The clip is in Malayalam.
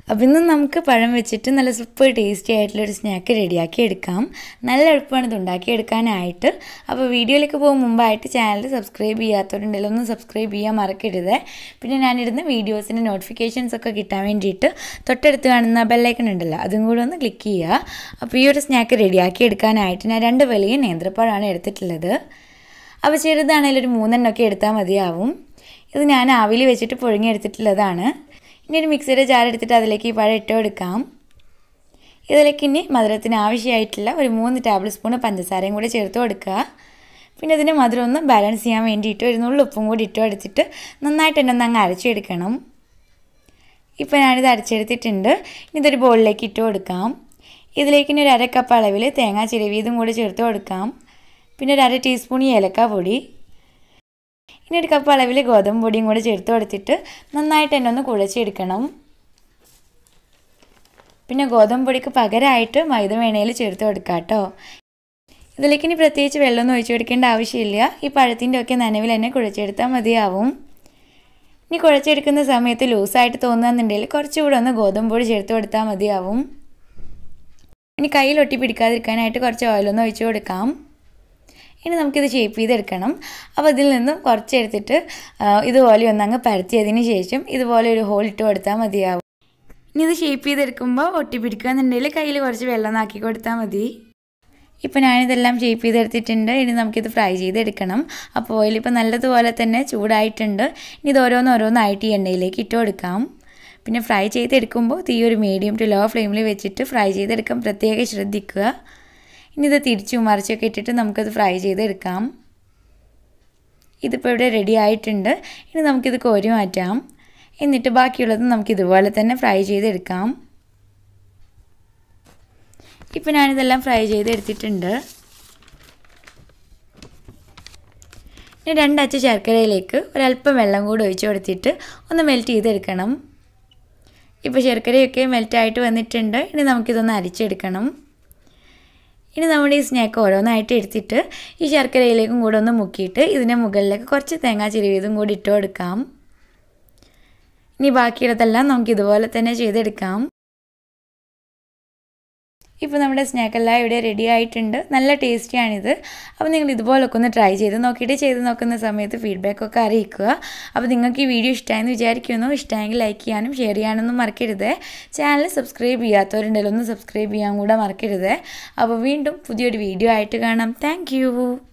അപ്പോൾ ഇന്ന് നമുക്ക് പഴം വെച്ചിട്ട് നല്ല സൂപ്പർ ടേസ്റ്റി ആയിട്ടുള്ളൊരു സ്നാക്ക് റെഡിയാക്കി എടുക്കാം നല്ല എളുപ്പമാണ് ഇത് ഉണ്ടാക്കിയെടുക്കാനായിട്ട് അപ്പോൾ വീഡിയോയിലേക്ക് പോകും മുമ്പായിട്ട് ചാനൽ സബ്സ്ക്രൈബ് ചെയ്യാത്തവരുണ്ടെങ്കിൽ ഒന്ന് സബ്സ്ക്രൈബ് ചെയ്യാൻ മറക്കരുത് പിന്നെ ഞാനിടുന്ന വീഡിയോസിൻ്റെ നോട്ടിഫിക്കേഷൻസ് ഒക്കെ കിട്ടാൻ വേണ്ടിയിട്ട് തൊട്ടടുത്ത് കാണുന്ന ബെല്ലൈക്കൺ ഉണ്ടല്ലോ അതും കൂടെ ഒന്ന് ക്ലിക്ക് ചെയ്യുക അപ്പോൾ ഈ ഒരു സ്നാക്ക് റെഡിയാക്കി എടുക്കാനായിട്ട് ഞാൻ രണ്ട് വലിയ നേന്ത്രപ്പഴമാണ് എടുത്തിട്ടുള്ളത് അപ്പോൾ ചെറുതാണെങ്കിൽ ഒരു മൂന്നെണ്ണമൊക്കെ എടുത്താൽ മതിയാവും ഇത് ഞാൻ ആവിൽ വെച്ചിട്ട് പുഴുങ്ങിയെടുത്തിട്ടുള്ളതാണ് ഇനി ഒരു മിക്സിയുടെ ജാർ എടുത്തിട്ട് അതിലേക്ക് ഈ പഴം ഇട്ട് കൊടുക്കാം ഇതിലേക്ക് ഇനി മധുരത്തിന് ആവശ്യമായിട്ടുള്ള ഒരു മൂന്ന് ടേബിൾ സ്പൂൺ പഞ്ചസാരയും കൂടി ചേർത്ത് കൊടുക്കുക പിന്നെ ഇതിന് മധുരം ഒന്ന് ബാലൻസ് ചെയ്യാൻ വേണ്ടിയിട്ട് ഒരു നുള്ളു ഉപ്പും കൂടി ഇട്ട് കൊടുത്തിട്ട് നന്നായിട്ട് തന്നെ ഒന്ന് അങ്ങ് അരച്ചെടുക്കണം ഇപ്പോൾ ഞാനിത് അരച്ചെടുത്തിട്ടുണ്ട് ഇനി ഇതൊരു ബോളിലേക്ക് ഇട്ട് കൊടുക്കാം ഇതിലേക്ക് ഇനി ഒരു അര കപ്പ് അളവിൽ തേങ്ങാ ചിരവിയതും കൂടി ചേർത്ത് കൊടുക്കാം പിന്നെ ഒരു അര ടീസ്പൂൺ ഏലക്ക പൊടി ഇനി ഒരു കപ്പ് അളവിൽ ഗോതമ്പ് പൊടിയും കൂടി ചേർത്ത് കൊടുത്തിട്ട് നന്നായിട്ട് തന്നെ ഒന്ന് കുഴച്ചെടുക്കണം പിന്നെ ഗോതമ്പ് പൊടിക്ക് പകരമായിട്ട് മൈദ വേണയിൽ ചേർത്ത് കൊടുക്കാം കേട്ടോ ഇതിലേക്ക് ഇനി പ്രത്യേകിച്ച് വെള്ളമൊന്നും ഒഴിച്ചു കൊടുക്കേണ്ട ആവശ്യമില്ല ഈ പഴത്തിൻ്റെ ഒക്കെ നനവിൽ തന്നെ കുഴച്ചെടുത്താൽ മതിയാവും ഇനി കുഴച്ചെടുക്കുന്ന സമയത്ത് ലൂസായിട്ട് തോന്നുകയെന്നുണ്ടെങ്കിൽ കുറച്ചുകൂടെ ഒന്ന് ഗോതമ്പ് പൊടി ചേർത്ത് കൊടുത്താൽ മതിയാവും ഇനി കയ്യിൽ ഒട്ടി പിടിക്കാതിരിക്കാനായിട്ട് കുറച്ച് ഓയിലൊന്ന് ഒഴിച്ചു കൊടുക്കാം ഇനി നമുക്കിത് ഷേപ്പ് ചെയ്തെടുക്കണം അപ്പോൾ ഇതിൽ നിന്നും കുറച്ചെടുത്തിട്ട് ഇതുപോലെ ഒന്നങ്ങ് പരത്തിയതിന് ശേഷം ഇതുപോലെ ഒരു ഹോൾ ഇട്ട് കൊടുത്താൽ മതിയാവും ഇനി ഇത് ഷേപ്പ് ചെയ്തെടുക്കുമ്പോൾ ഒട്ടി പിടിക്കുകയെന്നുണ്ടെങ്കിൽ കയ്യിൽ കുറച്ച് വെള്ളം ആക്കി കൊടുത്താൽ മതി ഇപ്പോൾ ഞാനിതെല്ലാം ഷേപ്പ് ചെയ്തെടുത്തിട്ടുണ്ട് ഇനി നമുക്കിത് ഫ്രൈ ചെയ്തെടുക്കണം അപ്പോൾ ഓയിൽ ഇപ്പോൾ നല്ലതുപോലെ തന്നെ ചൂടായിട്ടുണ്ട് ഇനി ഇത് ഓരോന്നോരോന്നായിട്ട് ഈ എണ്ണയിലേക്ക് ഇട്ട് കൊടുക്കാം പിന്നെ ഫ്രൈ ചെയ്തെടുക്കുമ്പോൾ തീ ഒരു മീഡിയം ടു ലോ ഫ്ലെയിമിൽ വെച്ചിട്ട് ഫ്രൈ ചെയ്തെടുക്കാൻ പ്രത്യേകം ശ്രദ്ധിക്കുക ഇനി ഇത് തിരിച്ചും മറിച്ചൊക്കെ ഇട്ടിട്ട് നമുക്കത് ഫ്രൈ ചെയ്തെടുക്കാം ഇതിപ്പോൾ ഇവിടെ റെഡി ആയിട്ടുണ്ട് ഇനി നമുക്കിത് കോരി മാറ്റാം എന്നിട്ട് ബാക്കിയുള്ളത് നമുക്ക് ഇതുപോലെ തന്നെ ഫ്രൈ ചെയ്തെടുക്കാം ഇപ്പോൾ ഞാനിതെല്ലാം ഫ്രൈ ചെയ്തെടുത്തിട്ടുണ്ട് ഇനി രണ്ടച്ച ശർക്കരയിലേക്ക് ഒരല്പം വെള്ളം കൂടി ഒഴിച്ച് കൊടുത്തിട്ട് ഒന്ന് മെൽറ്റ് ചെയ്തെടുക്കണം ഇപ്പോൾ ശർക്കരയൊക്കെ മെൽറ്റായിട്ട് വന്നിട്ടുണ്ട് ഇനി നമുക്കിതൊന്ന് അരിച്ചെടുക്കണം ഇനി നമ്മുടെ ഈ സ്നാക്ക് ഓരോന്നായിട്ട് എടുത്തിട്ട് ഈ ശർക്കരയിലേക്കും കൂടെ ഒന്ന് മുക്കിയിട്ട് ഇതിൻ്റെ മുകളിലേക്ക് കുറച്ച് തേങ്ങാ ചിരുവിയതും കൂടി ഇട്ട് കൊടുക്കാം ഇനി ബാക്കിയുള്ളതെല്ലാം നമുക്ക് ഇതുപോലെ തന്നെ ചെയ്തെടുക്കാം ഇപ്പോൾ നമ്മുടെ സ്നാക്കെല്ലാം ഇവിടെ റെഡി ആയിട്ടുണ്ട് നല്ല ടേസ്റ്റിയാണിത് അപ്പോൾ നിങ്ങൾ ഇതുപോലൊക്കെ ഒന്ന് ട്രൈ ചെയ്ത് നോക്കിയിട്ട് ചെയ്ത് നോക്കുന്ന സമയത്ത് ഫീഡ്ബാക്കൊക്കെ അറിയിക്കുക അപ്പോൾ നിങ്ങൾക്ക് ഈ വീഡിയോ ഇഷ്ടമായെന്ന് വിചാരിക്കുന്നു ഇഷ്ടമായെങ്കിൽ ലൈക്ക് ചെയ്യാനും ഷെയർ ചെയ്യാനൊന്നും മറക്കരുത് ചാനൽ സബ്സ്ക്രൈബ് ചെയ്യാത്തവരുണ്ടെങ്കിൽ ഒന്ന് സബ്സ്ക്രൈബ് ചെയ്യാൻ കൂടെ മറക്കരുത് അപ്പോൾ വീണ്ടും പുതിയൊരു വീഡിയോ ആയിട്ട് കാണാം താങ്ക്